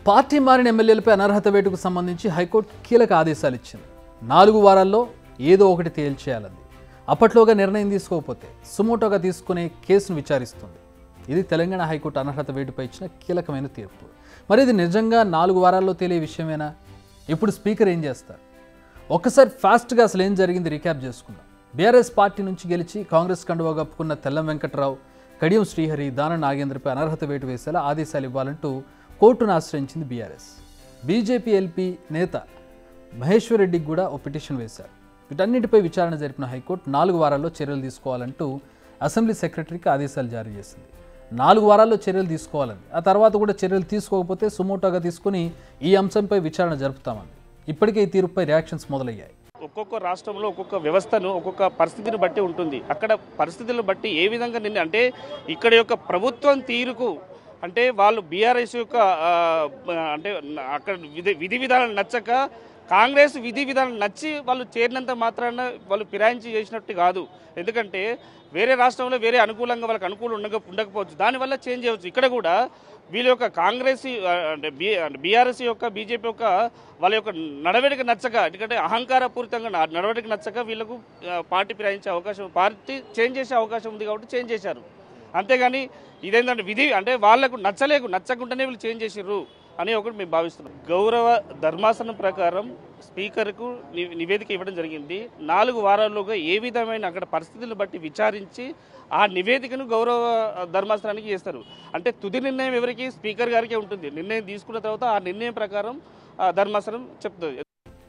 party మారిన ఎమ్మెల్యేలపై అనర్హత వేటుకు సంబంధించి హైకోర్టు కీలక ఆదేశాలు ఇచ్చింది నాలుగు వారాల్లో ఏదో ఒకటి తేల్చేయాలంది అప్పట్లోగా నిర్ణయం తీసుకోకపోతే సుమోటోగా తీసుకునే కేసును విచారిస్తుంది ఇది తెలంగాణ హైకోర్టు అనర్హత వేటుపై ఇచ్చిన కీలకమైన తీర్పు మరి ఇది నిజంగా నాలుగు వారాల్లో తేలే విషయమేనా ఇప్పుడు స్పీకర్ ఏం చేస్తారు ఒక్కసారి ఫాస్ట్గా అసలు ఏం జరిగింది రీక్యాప్ చేసుకుందాం బీఆర్ఎస్ పార్టీ నుంచి గెలిచి కాంగ్రెస్ కండువా కప్పుకున్న తెల్లం వెంకట్రావు కడియం శ్రీహరి దాన నాగేంద్రపై అనర్హత వేటు వేసేలా ఆదేశాలు ఇవ్వాలంటూ కోర్టును ఆశ్రయించింది బీఆర్ఎస్ బీజేపీ ఎల్పీ నేత మహేశ్వర్ రెడ్డికి కూడా ఓ పిటిషన్ వేశారు వీటన్నిటిపై విచారణ జరిపిన హైకోర్టు నాలుగు వారాల్లో చర్యలు తీసుకోవాలంటూ అసెంబ్లీ సెక్రటరీకి ఆదేశాలు జారీ చేసింది నాలుగు వారాల్లో చర్యలు తీసుకోవాలని ఆ తర్వాత కూడా చర్యలు తీసుకోకపోతే సుమోటోగా తీసుకుని ఈ అంశంపై విచారణ జరుపుతామని ఇప్పటికే ఈ తీర్పుపై రియాక్షన్స్ మొదలయ్యాయి ఒక్కొక్క రాష్ట్రంలో ఒక్కొక్క వ్యవస్థను ఒక్కొక్క పరిస్థితిని బట్టి ఉంటుంది అక్కడ పరిస్థితులను బట్టి ఏ విధంగా నిన్న అంటే ఇక్కడ యొక్క ప్రభుత్వం తీరుకు అంటే వాళ్ళు బీఆర్ఎస్ యొక్క ఆ, అంటే అక్కడ విధి విధి విధానాలు నచ్చక కాంగ్రెస్ విధి విధానం నచ్చి వాళ్ళు చేరినంత మాత్రాన వాళ్ళు ఫిరాయించి చేసినట్టు కాదు ఎందుకంటే వేరే రాష్ట్రంలో వేరే అనుకూలంగా వాళ్ళకి అనుకూలం ఉండక ఉండకపోవచ్చు దానివల్ల చేంజ్ చేయవచ్చు ఇక్కడ కూడా వీళ్ళ యొక్క కాంగ్రెస్ ఆ, అంటే బీ అంటే బీఆర్ఎస్ యొక్క బీజేపీ యొక్క వాళ్ళ యొక్క నడవడిక నచ్చక ఎందుకంటే అహంకారపూరితంగా న- నడవడిక నచ్చక వీళ్ళకు ఆ, పార్టీ ఫిరాయించే అవకాశం పార్టీ చేంజ్ చేసే అవకాశం ఉంది కాబట్టి చేంజ్ చేశారు అంతేగాని ఇదేంటంటే విధి అంటే వాళ్ళకు నచ్చలేకు నచ్చకుండానే వీళ్ళు చేంజ్ చేసిర్రు అని ఒకటి మేము భావిస్తున్నాం గౌరవ ధర్మాసనం ప్రకారం స్పీకర్కు ని- నివేదిక ఇవ్వడం జరిగింది నాలుగు వారాల్లోగా ఏ విధమైన అక్కడ పరిస్థితులను బట్టి విచారించి ఆ నివేదికను గౌరవ ధర్మాసనానికి చేస్తారు అంటే తుది నిర్ణయం ఎవరికి స్పీకర్ గారికే ఉంటుంది నిర్ణయం తీసుకున్న తర్వాత ఆ నిర్ణయం ప్రకారం ఆ ధర్మాసనం చెప్తుంది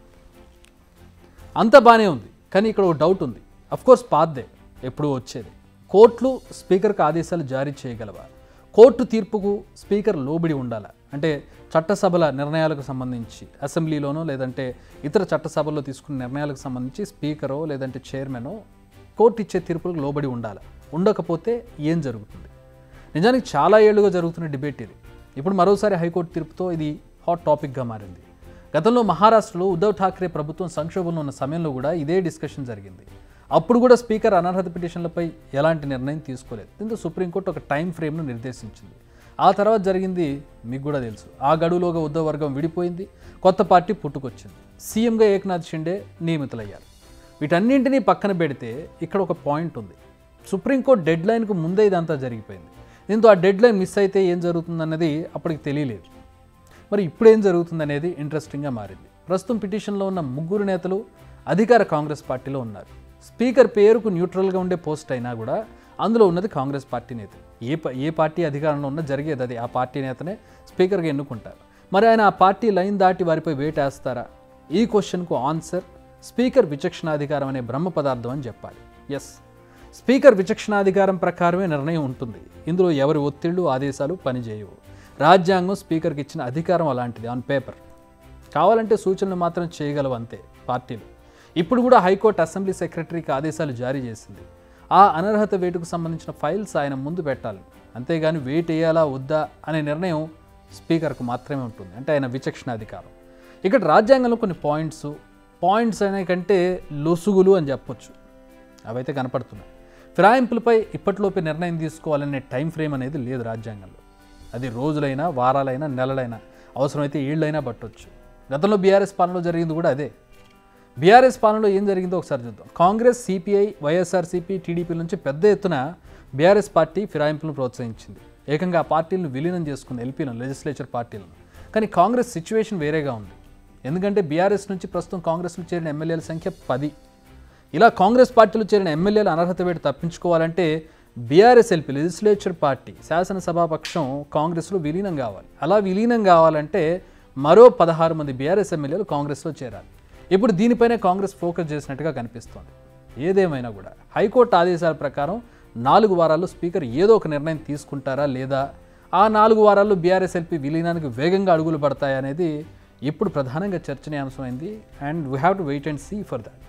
అంతా బాగానే ఉంది కానీ ఇక్కడ ఒక డౌట్ ఉంది కోర్స్ పాద్దే ఎప్పుడు వచ్చేది కోర్టులు స్పీకర్కి ఆదేశాలు జారీ చేయగలవా కోర్టు తీర్పుకు స్పీకర్ లోబడి ఉండాలా అంటే చట్టసభల నిర్ణయాలకు సంబంధించి అసెంబ్లీలోనో లేదంటే ఇతర చట్టసభల్లో తీసుకున్న నిర్ణయాలకు సంబంధించి స్పీకరో లేదంటే చైర్మనో కోర్టు ఇచ్చే తీర్పులకు లోబడి ఉండాలి ఉండకపోతే ఏం జరుగుతుంది నిజానికి చాలా ఏళ్లుగా జరుగుతున్న డిబేట్ ఇది ఇప్పుడు మరోసారి హైకోర్టు తీర్పుతో ఇది హాట్ టాపిక్గా మారింది గతంలో మహారాష్ట్రలో ఉద్ధవ్ ఠాక్రే ప్రభుత్వం సంక్షోభంలో ఉన్న సమయంలో కూడా ఇదే డిస్కషన్ జరిగింది అప్పుడు కూడా స్పీకర్ అనర్హత పిటిషన్లపై ఎలాంటి నిర్ణయం తీసుకోలేదు దీంతో సుప్రీంకోర్టు ఒక టైం ఫ్రేమ్ను నిర్దేశించింది ఆ తర్వాత జరిగింది మీకు కూడా తెలుసు ఆ గడువులోగా ఉద్ధవ్ వర్గం విడిపోయింది కొత్త పార్టీ పుట్టుకొచ్చింది సీఎంగా ఏక్నాథ్ షిండే నియమితులయ్యారు వీటన్నింటినీ పక్కన పెడితే ఇక్కడ ఒక పాయింట్ ఉంది సుప్రీంకోర్టు డెడ్ లైన్కు ముందే ఇదంతా జరిగిపోయింది దీంతో ఆ డెడ్ లైన్ మిస్ అయితే ఏం జరుగుతుందన్నది అప్పటికి తెలియలేదు మరి ఇప్పుడు ఏం జరుగుతుందనేది ఇంట్రెస్టింగ్గా మారింది ప్రస్తుతం పిటిషన్లో ఉన్న ముగ్గురు నేతలు అధికార కాంగ్రెస్ పార్టీలో ఉన్నారు స్పీకర్ పేరుకు న్యూట్రల్గా ఉండే పోస్ట్ అయినా కూడా అందులో ఉన్నది కాంగ్రెస్ పార్టీ నేత ఏ ప- ఏ పార్టీ అధికారంలో ఉన్నా జరిగేది అది ఆ పార్టీ నేతనే స్పీకర్గా ఎన్నుకుంటారు మరి ఆయన ఆ పార్టీ లైన్ దాటి వారిపై వేటేస్తారా ఈ క్వశ్చన్కు ఆన్సర్ స్పీకర్ విచక్షణాధికారం అనే బ్రహ్మ పదార్థం అని చెప్పాలి ఎస్ స్పీకర్ విచక్షణాధికారం ప్రకారమే నిర్ణయం ఉంటుంది ఇందులో ఎవరి ఒత్తిళ్లు ఆదేశాలు పనిచేయవు రాజ్యాంగం స్పీకర్కి ఇచ్చిన అధికారం అలాంటిది ఆన్ పేపర్ కావాలంటే సూచనలు మాత్రం చేయగలవు అంతే పార్టీలు ఇప్పుడు కూడా హైకోర్టు అసెంబ్లీ సెక్రటరీకి ఆదేశాలు జారీ చేసింది ఆ అనర్హత వేటుకు సంబంధించిన ఫైల్స్ ఆయన ముందు పెట్టాలి అంతేగాని వెయిట్ వేయాలా వద్దా అనే నిర్ణయం స్పీకర్కు మాత్రమే ఉంటుంది అంటే ఆయన విచక్షణాధికారం ఇక్కడ రాజ్యాంగంలో కొన్ని పాయింట్స్ పాయింట్స్ అనే కంటే లొసుగులు అని చెప్పొచ్చు అవైతే కనపడుతున్నాయి ఫిరాయింపులపై ఇప్పటిలోపే నిర్ణయం తీసుకోవాలనే టైం ఫ్రేమ్ అనేది లేదు రాజ్యాంగంలో అది రోజులైనా వారాలైనా నెలలైనా అవసరమైతే ఏళ్ళైనా పట్టొచ్చు గతంలో బీఆర్ఎస్ పాలనలో జరిగింది కూడా అదే బీఆర్ఎస్ పాలనలో ఏం జరిగిందో ఒకసారి చూద్దాం కాంగ్రెస్ సిపిఐ వైఎస్ఆర్సీపీ టీడీపీ నుంచి పెద్ద ఎత్తున బీఆర్ఎస్ పార్టీ ఫిరాయింపులను ప్రోత్సహించింది ఏకంగా ఆ పార్టీలను విలీనం చేసుకుంది ఎల్పీలను లెజిస్లేచర్ పార్టీలను కానీ కాంగ్రెస్ సిచ్యువేషన్ వేరేగా ఉంది ఎందుకంటే బీఆర్ఎస్ నుంచి ప్రస్తుతం కాంగ్రెస్లో చేరిన ఎమ్మెల్యేల సంఖ్య పది ఇలా కాంగ్రెస్ పార్టీలో చేరిన ఎమ్మెల్యేలు అనర్హత వేటు తప్పించుకోవాలంటే బీఆర్ఎస్ ఎల్పీ లెజిస్లేచర్ పార్టీ శాసనసభాపక్షం కాంగ్రెస్లో విలీనం కావాలి అలా విలీనం కావాలంటే మరో పదహారు మంది బీఆర్ఎస్ ఎమ్మెల్యేలు కాంగ్రెస్లో చేరాలి ఇప్పుడు దీనిపైనే కాంగ్రెస్ ఫోకస్ చేసినట్టుగా కనిపిస్తోంది ఏదేమైనా కూడా హైకోర్టు ఆదేశాల ప్రకారం నాలుగు వారాల్లో స్పీకర్ ఏదో ఒక నిర్ణయం తీసుకుంటారా లేదా ఆ నాలుగు వారాల్లో బీఆర్ఎస్ ఎల్పీ విలీనానికి వేగంగా అడుగులు పడతాయనేది ఇప్పుడు ప్రధానంగా చర్చనీయాంశమైంది and we have to wait and see for that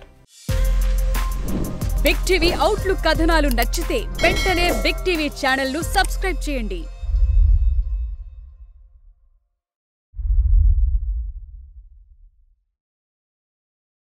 big TV outlook కథనాలు నచ్చితే వెంటనే బిగ్ టీవీ ఛానల్ ను సబ్స్క్రైబ్ చేయండి